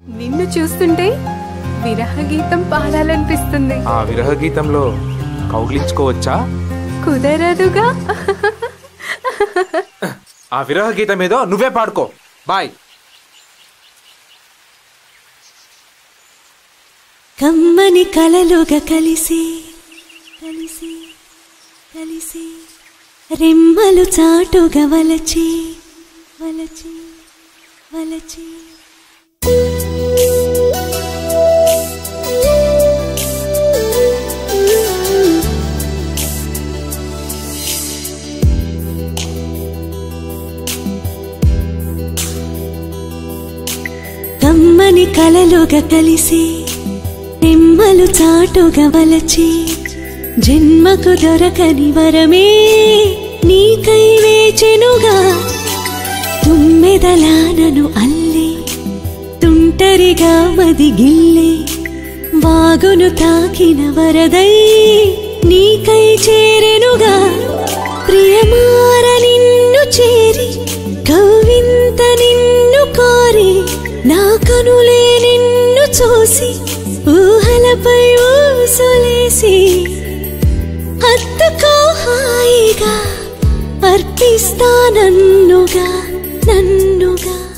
నిన్ను చూస్తుంటే విరహ గీతం పాడాలనిపిస్తుంది ఆ విరహ గీతంలో కౌగిలించుకోవచ్చా కుదరదుగా ఆ విరహ గీతం ఏదో నువ్వే పాడుకో బాయ్ కమ్మని కలలుగా కలిసి కలిసి కలిసి రెమ్మలు చాటుగా వలచి వలచి వలచి కమ్మని కలలుగా కలిసి నిమ్మలు చాటుగా వలచి జన్మకు దొరకని వరమే నీకై వేచెనుగా తుమ్మెదలానను అల్లి తుంటరిగా మదిగిల్లి వాగును తాకిన వరదై నీకై చేరెనుగా ప్రియమార నిన్ను చేరి కవ్వింత నిన్ను కోరి నా కనులే నిన్ను చూసి ఊహలపై ఊసులేసి హత్తుకో హాయిగా అర్పిస్తా నన్నుగా నన్నుగా